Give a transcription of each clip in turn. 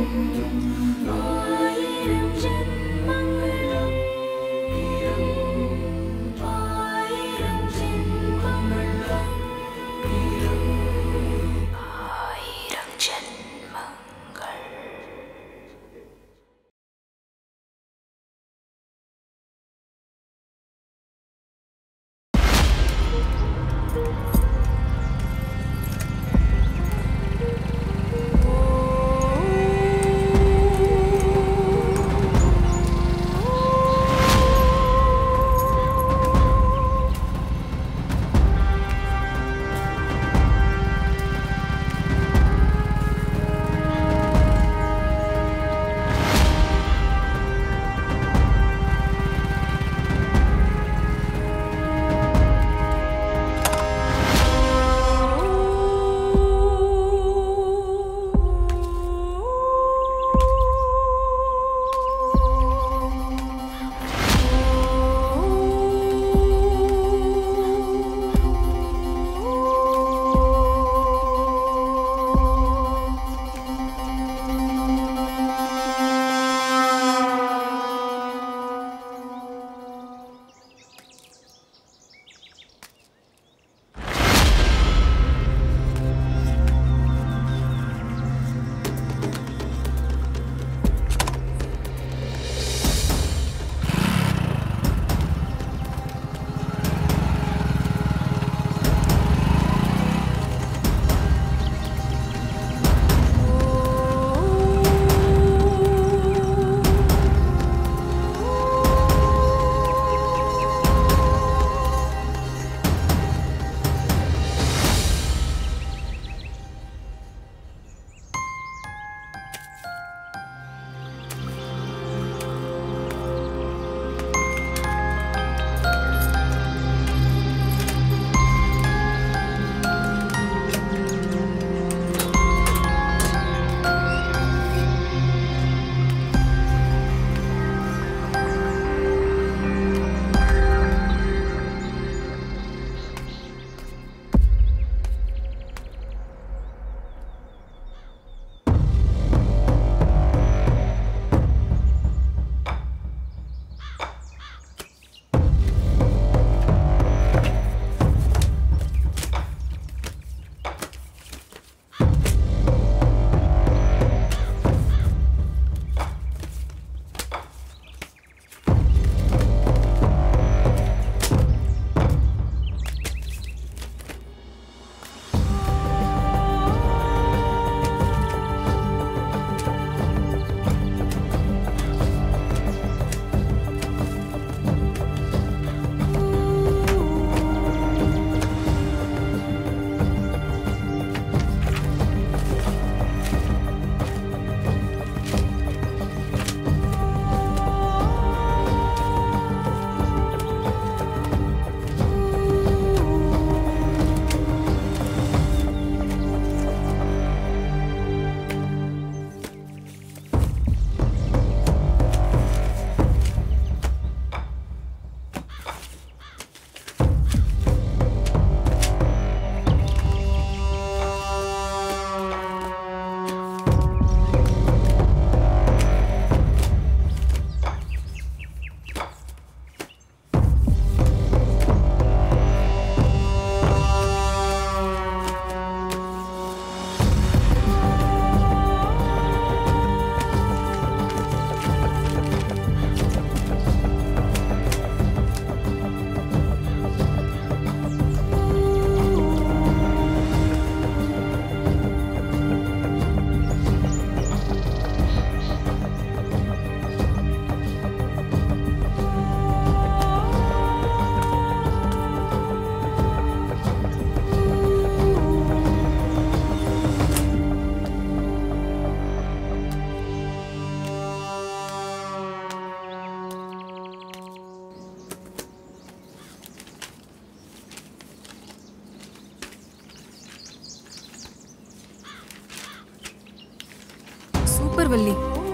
Super Valli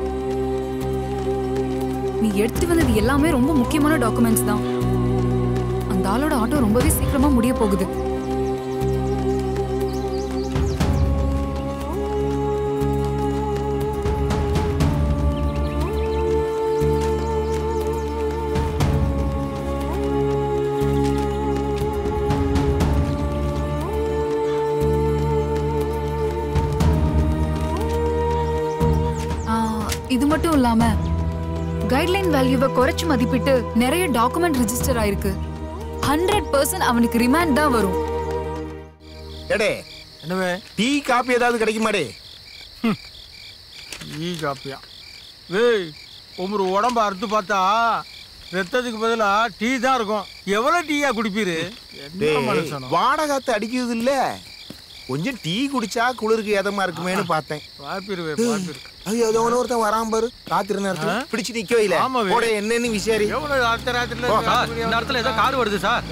நீ எடுத்துட்டு வந்தது எல்லாமே ரொம்ப முக்கியமான டாக்குமெண்ட்ஸ் தான் அந்த ஆளோட ஆட்டோ ரொம்பவே சீக்கிரமா முடிய போகுது இது மட்டும் இல்லாம கைட்லைன் வேல்யூவை குறைச்சு மதிப்பிட்டு நிறைய டாக்குமெண்ட் ரிஜிஸ்டர் ஆயிருக்கு ஹண்ட்ரட் பர்சன்ட் அவனுக்கு ரிமாண்ட் தான் வரும் எடே என்னவே டீ காப்பி ஏதாவது கிடைக்குமாடே ஈ காப்பியா ஏய் உமரு உடம்ப அறுத்து பார்த்தா ரத்தத்துக்கு பதிலா டீ தான் இருக்கும் எவ்வளவு டீயா குடிப்பீரு என்ன டேய் மனுஷனும் வாடகாத்து அடிக்குது இல்ல கொஞ்சம் டீ குடிச்சா குளிருக்கு ஏதமா இருக்குமேன்னு பார்த்தேன் பாப்பிருவே பாப்பிரு ஐயோ ஏதோ ஒன்று ஒருத்தன் வராம பாரு காத்திருந்த நேரத்துல ஆ? பிடிச்சு நிக்க வைல ஆமாவே. போட என்னன்னு விசாரி எவ்வளவு அடுத்த ராத்திரில ஓ, சார் இந்த இடத்துல ஏதோ கார் வருது சார்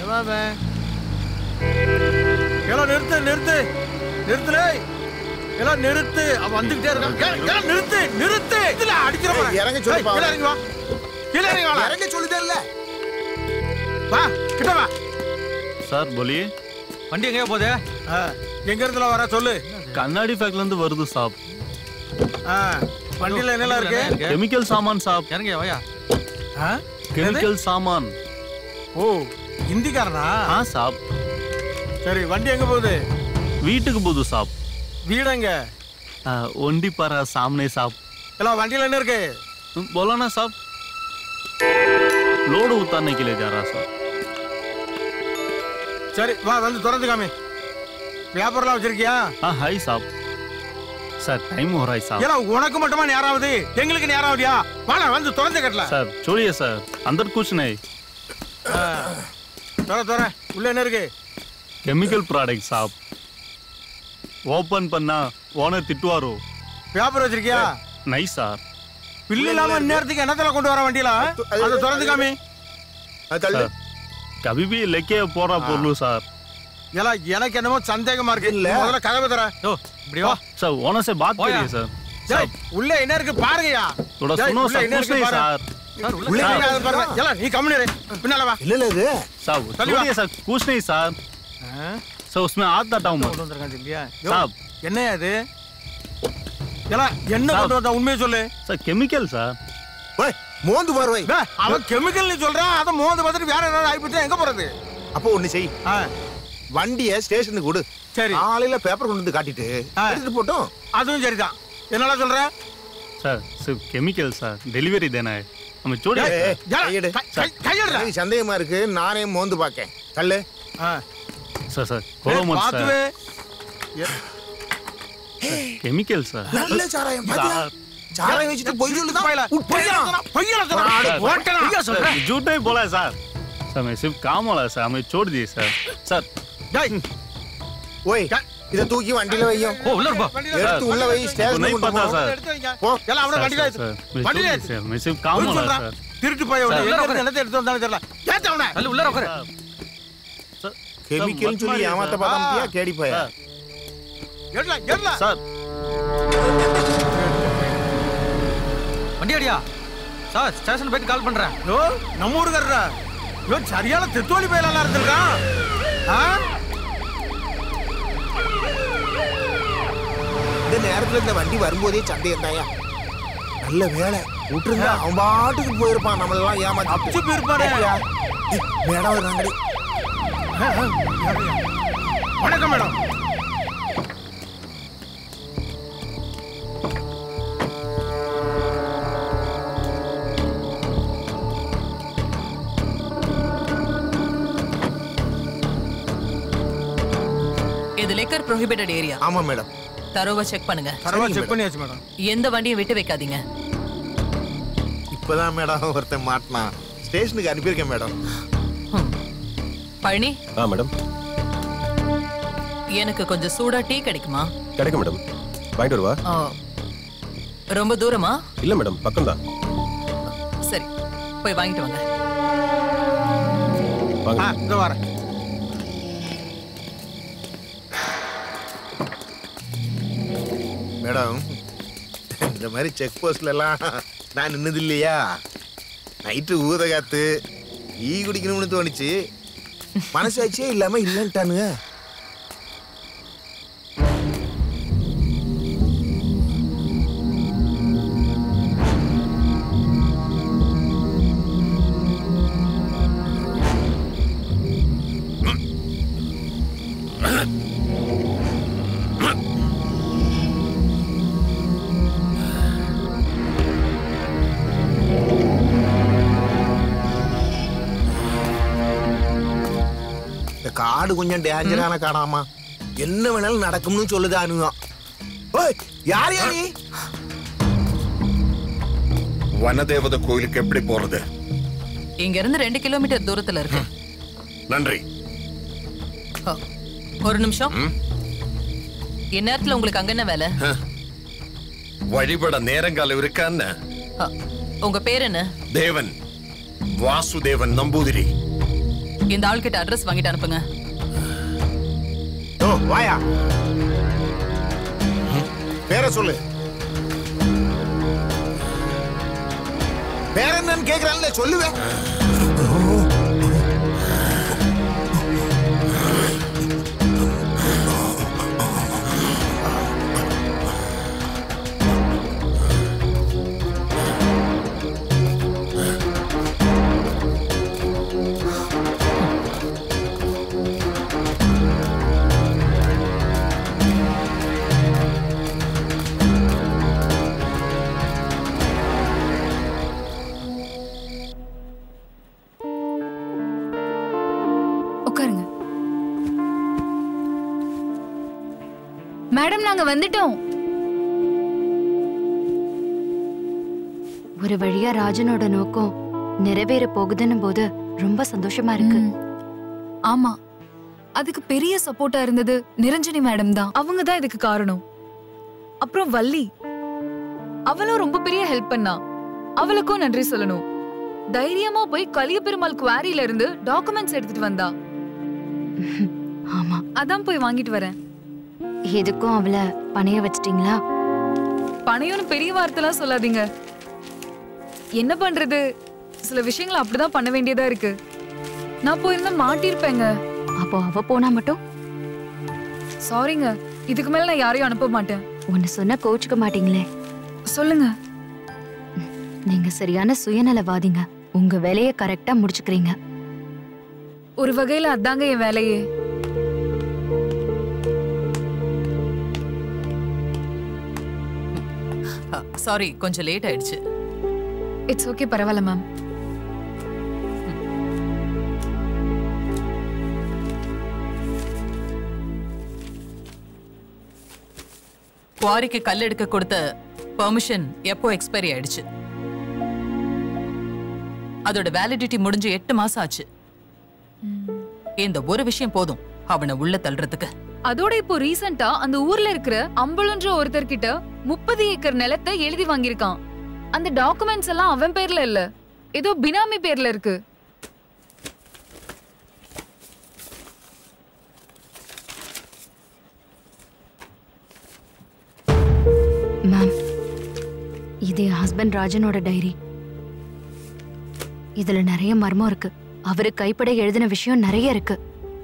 எல்லாம் நிறுத்து நிறுத்து நிறுத்துலே எல்லாம் நிறுத்து அவன் வந்துகிட்டே இருக்கான் ஏய், எல்லாம் நிறுத்து நிறுத்து இதுல அடிக்கிற ஏய், இறங்க சொல்லுப்பா. கீழே இறங்கி வா கீழே இறங்கி வா இறங்க சொல்லுதல்ல வா கிட்ட வா சார் போலியே வண்டி எங்கேயோ போகுது ஆ, எங்க இருந்துல வர சொல்லு கண்ணாடி ஃபேக்ட்ல இருந்து வருது சாப் ஆ, வண்டியில என்னெல்லாம் இருக்கு கெமிக்கல் சாமான் சாப் இறங்க வாயா ஆ? கெமிக்கல் சாமான் ஓ ஹிந்திக்காரனா ஆ சாப் சரி வண்டி எங்க போகுது வீட்டுக்கு போகுது சாப் வீடங்க आ, ओंडी पर है, सामने साहब எல்லாம் வண்டியில என்ன இருக்கு बोला ना साहब लोड उतारने के लिए जा रहा साहब சரி வா வந்து திறந்து காமி வியாபாரம்லாம் வச்சிருக்கியா हाँ हाई साहब सर टाइम हो रहा है साहब ஏன்னா உனக்கு மட்டுமா நேராவது எங்களுக்கு நேராவதியா வாடா வந்து திறந்து கட்டல सर छोड़िए सर अंदर कुछ नहीं துற துற உள்ள என்ன இருக்கு केमिकल प्रोडक्ट साहब ஓபன் பண்ணா ஓனர் திட்டுவாரோ வியாபாரம் வச்சிருக்கியா நை சார் பில்லு இல்லாம இந்நேரத்துக்கு என்னத்துல கொண்டு வர வண்டியில அதை திறந்து காமி அது தள்ளு சார் கபி பி லெக்கே போறா பொருள் சார் ஏலா எனக்கு என்னமோ சந்தேகமா இருக்கு இல்ல. முதல்ல கதவை தர யோ இப்படி வா சார் ஓனர் से बात ஓயா. करिए सर டேய், உள்ள என்ன இருக்கு பாருங்கயா थोड़ा டேய், सुनो உள்ள सर என்ன कुछ இருக்கு नहीं பாரு. सर சார் உள்ள உள்ள சார். என்ன இருக்கு பாருங்க ஏலா நீ கம்முனு இரு. பின்னால வா இல்ல இல்ல இது साहब चलिए छोड़िए सर कुछ नहीं सर सर उसमें हाथ हटाऊं मत கொண்டு வந்திருக்கான் இல்லையா साहब என்னையா இது ஏலா என்ன சாப். கொண்டு வந்தா உண்மையை சொல்லு सर केमिकल सर ஓய் மோந்து பாரு வை டேய், அவன் கெமிக்கல் நீ சொல்றான் அதை மோந்து பார்த்துட்டு வேற ஏதாவது ஆயிப்போச்சு எங்க போறது அப்போ ஒண்ணு செய் ஆ, வண்டிய ஸ்டேஷனுக்கு கொடு சரி காலையில பேப்பர் கொண்டு வந்து காட்டிட்டு ஆ. எடுத்துட்டு போட்டோம் அதுவும் சரிதான் என்னடா சொல்ற सर सिर्फ केमिकल सर डिलीवरी देना है हमें छोड़िए ஏய், सर। ஏய், ஏலா, கையெடு. கை- கை- கையெடுடா. எனக்கு சந்தேகமா இருக்கு நானே மோந்து பாக்கேன் தள்ளு ஆ. सर सर खोलो ஏய், मत பார்த்துவே. सर ஏ- केमिकल सर நல்ல சாராயம் பாத்தியா சார். சாராயம் வச்சுட்டு பொய் சொல்லுதான் பையல, பையல சொன்னா, பையல சொன்னா. सर, ஓட்டனா. सर, झूठ नहीं बोला है सर सर मैं सिर्फ काम वाला है सर हमें छोड़ दिए सर सर டேய், ஓய் இத தூக்கி வண்டியில வையும் ஓ உள்ள இருப்பா வண்டியில எடுத்து உள்ள வை तो ஸ்டேஷன் नहीं पता கொண்டு सर எடுத்து வைங்க. போ. எல்லாம் அவனை सर, வண்டியில सर, ஏத்து. सर, मैं வண்டியில छोड़ ஏத்து. दिए सर मैं सिर्फ काम பொய் वाला சொல்றான். है सर திருட்டு பையன் சார், உன்னை உள்ள எங்க உட்காரு. இருந்து என்னத்தை எடுத்து வந்தாலும் தெரியல ஏத்து அவனை. தள்ளு உள்ள உட்காரு सर கெமிக்கல் சொல்லி ஏமாத்த பார்த்தாம்பியா கேடி பையா எடுடா, எடுடா. सर வண்டி அடியா சார் ஸ்டேஷன் போயிட்டு கால் பண்றேன் யோ, நம்ம ஊருக்காரரா. யோ, சரியான தெத்தோலி பயலெல்லாம் இருந்திருக்கான் ஆ? இந்த நேரத்துல இந்த வண்டி வரும்போதே சந்தேகம் தாயா நல்ல வேலை விட்டுருங்க அவன் பாட்டுக்கு போயிருப்பான் நம்மள எல்லாம் ஏமாத்தி அப்சு போயிருப்பானே. மேடம் வர்றாங்கடி வணக்கம் மேடம் இது லிக்கர் ப்ரொஹிபிட்டட் ஏரியா ஆமா மேடம் தரோவா செக் பண்ணுங்க தரவா செக் பண்ணியாச்சு மேடம் எந்த வண்டியும் விட்டு வைக்காதீங்க இப்பதான் மேடம் ஒருத்தன் மாட்டினான் ஸ்டேஷனுக்கு அனுப்பியிருக்கேன் மேடம் ஹம். பழனி ஆ மேடம் எனக்கு கொஞ்சம் சூடா டீ கிடைக்குமா கிடைக்கும் மேடம் வாங்கிட்டு வருவா ஆ, ரொம்ப தூரமா இல்லை மேடம் பக்கம் தான் சரி போய் வாங்கிட்டு வாங்க வாங்க ஆ இந்த வரேன் மேடம் இந்த மாதிரி செக் போஸ்ட்ல எல்லாம் நான் நின்னது இல்லையா நைட்டு ஊத காத்து டீ குடிக்கணும்னு தோணுச்சு மனசாட்சியே இல்லாம இல்லைன்ட்டானுங்க காடு கொஞ்சம் டேஞ்சரான காடாமா என்ன வேணாலும் நடக்கும்னு சொல்லுதானுங்க ஓய் யார் யா நீ வனதேவத கோயிலுக்கு எப்படி போறது இங்க இருந்து ரெண்டு கிலோமீட்டர் தூரத்துல இருக்கு நன்றி ஓ, ஒரு நிமிஷம் இந்நேரத்துல உங்களுக்கு அங்க என்ன வேலை வழிபட நேரங்காலம் இருக்கான்னு ஆ, உங்க பேர் என்ன தேவன் வாசுதேவன் நம்பூதிரி இந்த ஆள்கிட்ட அட்ரஸ் வாங்கிட்டு அனுப்புங்க ஓ வாயா பேரை சொல்லு பேர் என்னன்னு கேக்குறான்ல சொல்லுவேன் உட்காருங்க மேடம் நாங்க வந்துட்டோம் ஒரு வழியா ராஜனோட நோக்கம் நிறைவேற போகுதுன்னு போது ரொம்ப சந்தோஷமா இருக்கு ம். ஆமா அதுக்கு பெரிய சப்போர்ட்டா இருந்தது நிரஞ்சனி மேடம் தான் அவங்க தான் இதுக்கு காரணம் அப்புறம் வள்ளி அவளும் ரொம்ப பெரிய ஹெல்ப் பண்ணா அவளுக்கும் நன்றி சொல்லணும் தைரியமா போய் கலிய பெருமாள் குவாரியில இருந்து டாக்குமெண்ட்ஸ் எடுத்துட்டு வந்தா ஆமா அதான் போய் வாங்கிட்டு வரேன் எதுக்கும் அவளை பணைய வச்சிட்டீங்களா பணையம்னு பெரிய வார்த்தைலாம் சொல்லாதீங்க என்ன பண்றது சில விஷயங்களை அப்படிதான் பண்ண வேண்டியதா இருக்கு நான் போயிருந்தா மாட்டிருப்பேங்க அப்போ அவ போனா மட்டும் சாரிங்க இதுக்கு மேல நான் யாரையும் அனுப்ப மாட்டேன் ஒன்னு சொன்னா கோச்சுக்க மாட்டீங்களே சொல்லுங்க நீங்க சரியான சுயநலவாதிங்க உங்க வேலைய கரெக்டா முடிச்சுக்கிறீங்க ஒரு வகையில அதாங்க என் வேலையே சாரி கொஞ்சம் லேட் ஆயிடுச்சு இட்ஸ் ஓகே பரவாயில்ல மேம் குவாரிக்கு கல் எடுக்க கொடுத்த பெர்மிஷன் எப்போ எக்ஸ்பைரி ஆயிடுச்சு அதோட வேலிடிட்டி முடிஞ்சு எட்டு மாசம் ஆச்சு இந்த ஒரு விஷயம் போதும் அவனை உள்ள தள்ளுறதுக்கு அதோட இப்போ ரீசெண்டா அந்த ஊர்ல இருக்கிற அம்பலன்ற ஒருத்தர் கிட்ட முப்பது ஏக்கர் நிலத்தை எழுதி வாங்கியிருக்கான் அந்த டாக்குமெண்ட்ஸ் எல்லாம் அவன் பேர்ல இல்ல ஏதோ பினாமி பேர்ல இருக்கு மேம் இது என் ஹஸ்பண்ட் ராஜனோட டைரி இதுல நிறைய மர்மம் இருக்கு அவரு கைப்பட எழுதின விஷயம் நிறைய இருக்கு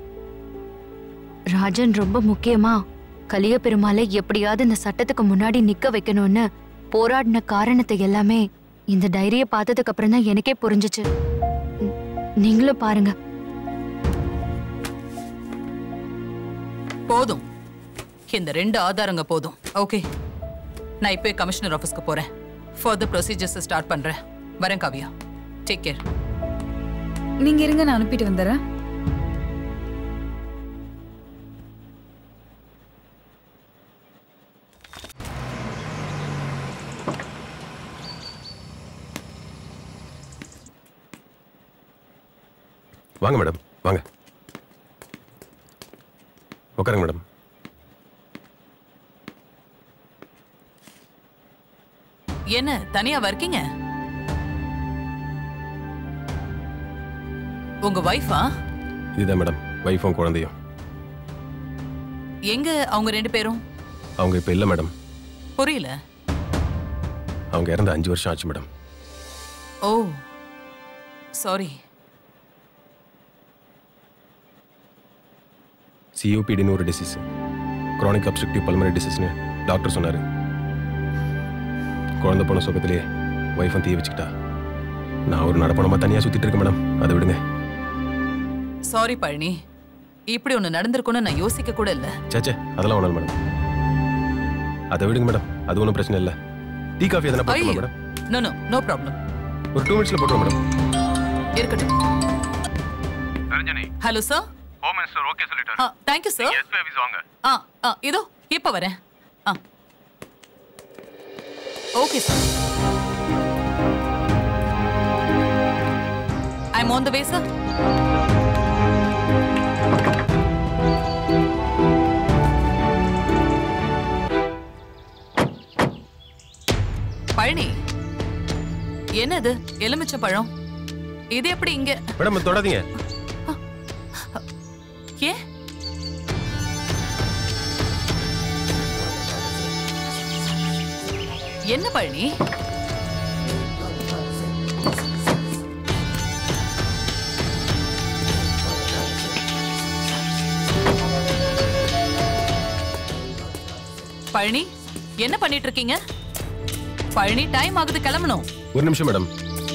ராஜன் ரொம்ப முக்கியமா கலிய பெருமாளை எப்படியாவது இந்த சட்டத்துக்கு முன்னாடி நிக்க வைக்கணும்னு போராடின காரணத்தை எல்லாமே இந்த டைரிய பார்த்ததுக்கு அப்புறம் தான் எனக்கே புரிஞ்சுச்சு ந- நீங்களும் பாருங்க போதும் இந்த ரெண்டு ஆதாரங்க போதும் ஓகே நான் இப்போ கமிஷனர் ஆஃபீஸ்க்கு போறேன் ஃபர்தர் ப்ரொசீஜர்ஸ் ஸ்டார்ட் பண்றேன் வரேன் காவியா டேக் கேர் நீங்க இருங்க நான் அனுப்பிட்டு வந்துடுறேன் வாங்க மேடம் வாங்க உட்காருங்க மேடம் என்ன தனியா வர்க்கீங்க உங்க வைஃபா இதுதான் மேடம் ஒய்ஃபும் குழந்தையும் எங்க அவங்க ரெண்டு பேரும் அவங்க இப்போ இல்லை மேடம் புரியல அவங்க இறந்து அஞ்சு வருஷம் ஆச்சு மேடம் ஓ சாரி சிஓபிடின்னு ஒரு டிசீஸ் க்ரானிக் அப்ஸ்ட்ரக்டிவ் பல்மனரி டிசீஸ்னு டாக்டர் சொன்னார் குழந்தை போன சுகத்திலே ஒய்ஃபும் தீ வச்சுக்கிட்டா நான் ஒரு நடப்பணமாக தனியாக சுற்றிட்டு இருக்கேன் மேடம் அதை விடுங்க சாரி பழனி இப்படி ஒண்ணு நடந்திருக்கும்னு நான் யோசிக்க கூட இல்ல சேச்சே அதெல்லாம் ஒன்றும் மேடம் அதை விடுங்க மேடம் அது ஒன்றும் பிரச்சனை இல்லை டீ காஃபி எதனா போட்டுமா ஐயோ madam no no no problem ஒரு டூ மினிட்ஸில் போட்டுருவோம் மேடம் இருக்கட்டும் hello sir home minister okay சொல்லிட்டாரு ஆ தேங்க்யூ சார் எஸ்பி ஆஃபீஸ் வாங்க ஆ ஆ இதோ இப்போ வரேன் ஆ okay sir I'm on the way sir Palani என்னது எலுமிச்சை பழம் இது எப்படி இங்க மேடம் இது தொடாதீங்க ஏன் என்ன பழனி பழனி என்ன பண்ணிட்டு இருக்கீங்க பழனி டைம் ஆகுது கிளம்பணும் ஒரு நிமிஷம் மேடம்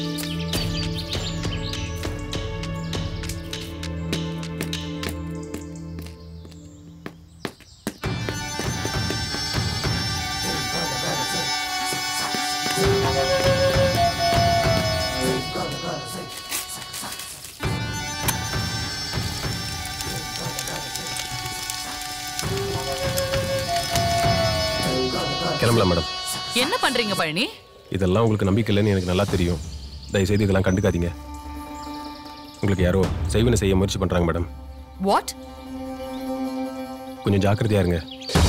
கிளம்பலாம் மேடம் என்ன பண்றீங்க பழனி இதெல்லாம் உங்களுக்கு நம்பிக்கை இல்லைன்னு எனக்கு நல்லா தெரியும் தயவுசெய்து இதெல்லாம் கண்டுக்காதீங்க உங்களுக்கு யாரோ செய்வினை செய்ய முயற்சி பண்றாங்க மேடம் வாட் கொஞ்சம் ஜாக்கிரதையா இருங்க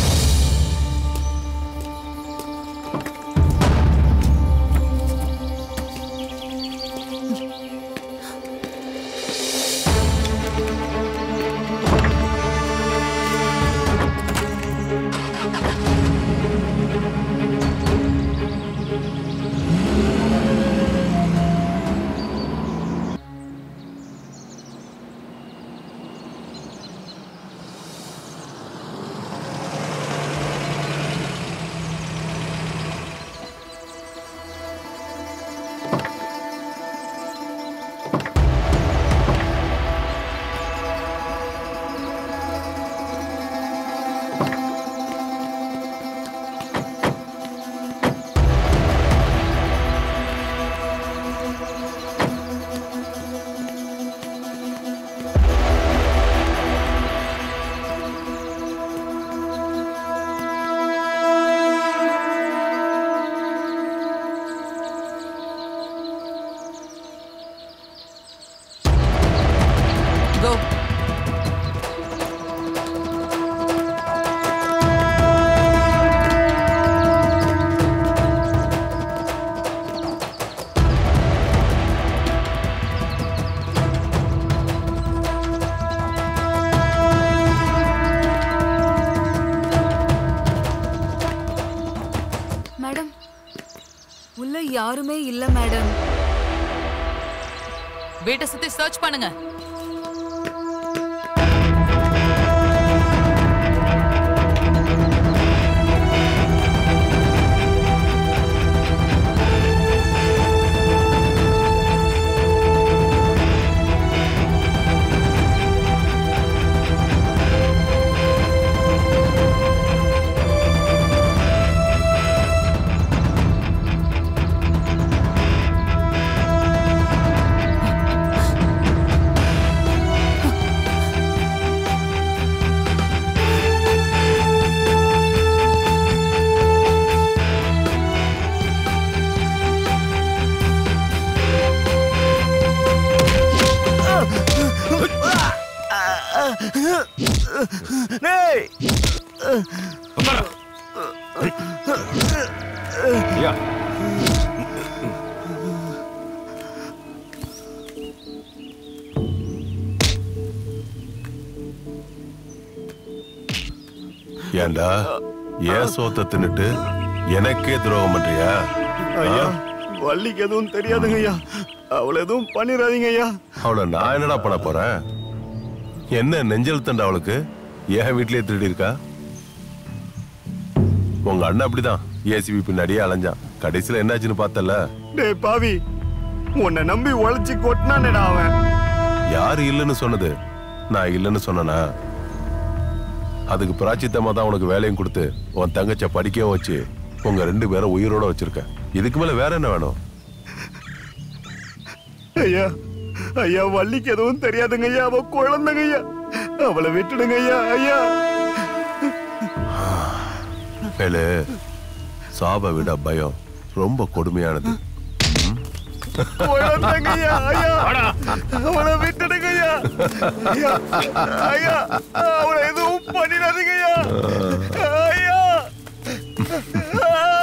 கோ மேடம் உள்ள யாருமே இல்ல மேடம் வீட்டை சுத்தி சர்ச் பண்ணுங்க டேய் ஐயா ஏண்டா ஏன் சோத்த தின்னுட்டு எனக்கே துரோகம் பண்றியா ஐயா வள்ளிக்கு எதுவும் தெரியாதுங்க ஐயா அவளை எதுவும் பண்ணிடாதீங்க ஐயா அவளை நான் என்னடா பண்ண போறேன் என்ன நெஞ்சல் தண்டா அவளுக்கு ஏன் வீட்லயே திருடி இருக்கா உங்க அண்ணன் அப்படிதான் ஏசிபி பின்னாடியே அலைஞ்சான் கடைசியில என்னாச்சுன்னு பார்த்தல டேய் பாவி உன்னை நம்பி உழைச்சி கொட்டினானேடா அவன் யாரு இல்லைன்னு சொன்னது நான் இல்லைன்னு சொன்னனா அதுக்கு பிராச்சித்தமா தான் உனக்கு வேலையும் கொடுத்து உன் தங்கச்ச படிக்கவும் வச்சு உங்க ரெண்டு பேரும் உயிரோட வச்சிருக்க இதுக்கு மேல வேற என்ன வேணும் ஐயா ஐயா வள்ளிக்கு எதுவும் தெரியாதுங்க ஐயா அவ குழந்தைங்க ஐயா அவளை விட்டுடுங்க ஐயா ஐயா வேலு சாபை விட பயம் ரொம்ப கொடுமையானது குழந்தைங்க ஐயா ஐயா அவளை விட்டுடுங்க ஐயா ஐயா ஐயா அவளை எதுவும் பண்ணிடாதீங்க ஐயா ஐயா